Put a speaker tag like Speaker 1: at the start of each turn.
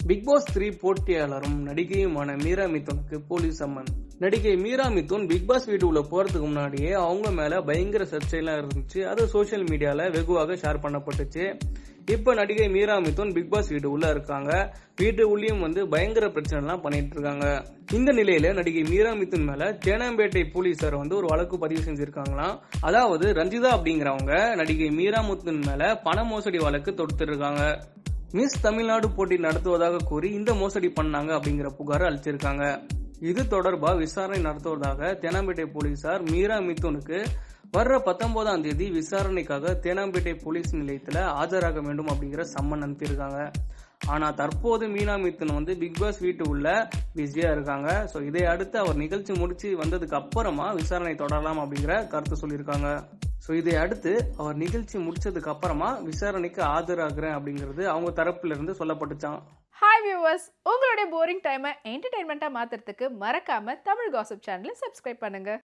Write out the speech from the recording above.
Speaker 1: big Boss three போட்டியாளரும் நடிகையுமான மீரா மிதுனுக்கு போலீஸ் சம்மன் நடிகை மீரா மிதுன் பிக் பாஸ் வீட்டுக்குள்ள போறதுக்கு முன்னாடியே அவங்க மேல பயங்கர சர்ச்சையெல்லாம் இருந்துச்சு அது சோஷியல் மீடியால வெகுவாக ஷேர் பண்ணப்பட்டுச்சு இப்ப நடிகை மீரா மிதுன் பிக் பாஸ் வீட்டு உள்ள இருக்காங்க வீட்டு உள்ளேயும் வந்து பயங்கர பிரச்சனை எல்லாம் பண்ணிட்டு இருக்காங்க இந்த நிலையில நடிகை மீரா மிதுன் மேல தேனாம்பேட்டை போலீசார் வந்து ஒரு வழக்கு பதிவு செஞ்சிருக்காங்களாம் அதாவது ரஞ்சிதா அப்படிங்கிறவங்க நடிகை மீரா மிதுன் மேல பண மோசடி வழக்கு தொடுத்திருக்காங்க மிஸ் தமிழ்நாடு போட்டி நடத்துவதாக கூறி இந்த மோசடி பண்ணாங்க அப்படிங்கிற புகார் அளிச்சிருக்காங்க இது தொடர்பா விசாரணை நடத்துவதாக தேனாம்பேட்டை போலீசார் மீரா மிதுனுக்கு வர்ற பத்தொன்பதாம் தேதி விசாரணைக்காக தேனாம்பேட்டை போலீஸ் நிலையத்துல ஆஜராக வேண்டும் அப்படிங்கிற சம்மன் அனுப்பியிருக்காங்க ஆனா தற்போது மீனா மிதுன் வந்து பிக் பாஸ் வீட்டு உள்ள பிஸியா இருக்காங்க சோ இதை அடுத்து அவர் நிகழ்ச்சி முடிச்சு வந்ததுக்கு அப்புறமா விசாரணை தொடரலாம் அப்படிங்கிற கருத்து சொல்லியிருக்காங்க சோ இதை அடுத்து அவர் நிகழ்ச்சி முடிச்சதுக்கு அப்புறமா விசாரணைக்கு ஆஜராகிறேன் அப்படிங்கிறது அவங்க தரப்புல இருந்து சொல்லப்பட்டுச்சான்
Speaker 2: ஹாய் வியூவர்ஸ் உங்களுடைய போரிங் டைமை என்டர்டைன்மெண்ட்டாக மாற்றுறதுக்கு மறக்காமல் தமிழ் காசிப் சேனலை சப்ஸ்கிரைப் பண்ணுங்கள்